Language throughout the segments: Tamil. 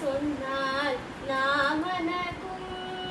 சொன்னால் நாமனக்கும்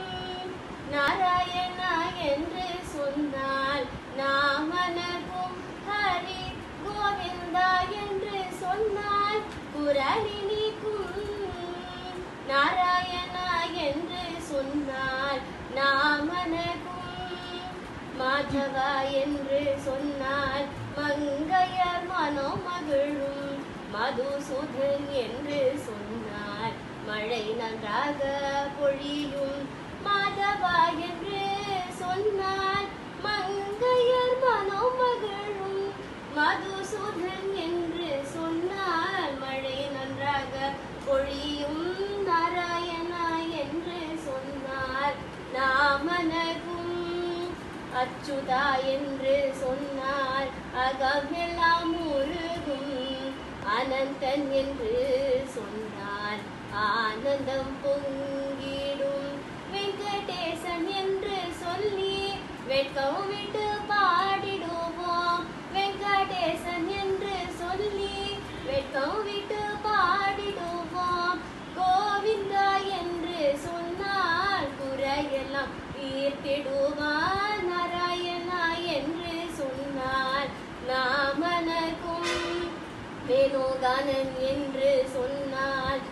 நாராயணா என்று சொன்னால் நாமனக்கும் ஹரி கோவிந்தா என்று சொன்னால் குரலினிக்கும் நாராயணா என்று சொன்னால் நாமனக்கும் மாதவா என்று சொன்னால் மங்கையர் மனோமகிழும் மதுசூதன் என்று சொன்னால் மழை நன்றாக பொழியும் மாதவா என்று சொன்னால் மங்கையர் மனோமகிழும் மதுசூதன் என்று சொன்னால் மழை நன்றாக பொழியும் நாராயணா என்று சொன்னால் நாமனகும் அச்சுதா என்று சொன்னால் அகமெல்லாம் முருகும் அனந்தன் என்று சொன்னால் ஆனந்தம் பொங்கிடும் வெங்கடேசன் என்று சொல்லி வெட்கம் விட்டு பாடிடுவோம் வெங்கடேசன் என்று சொல்லி வெட்கம் விட்டு பாடிடுவோம் கோவிந்தா என்று சொன்னால் குறையெல்லாம் தீர்த்திடுவான் நாராயணா என்று சொன்னால் நாமனக்கும் வேணுகானன் என்று சொன்னால்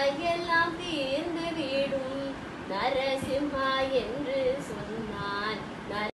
வினையெல்லாம் தீர்ந்து விடும் நரசிம்ஹா என்று சொன்னால்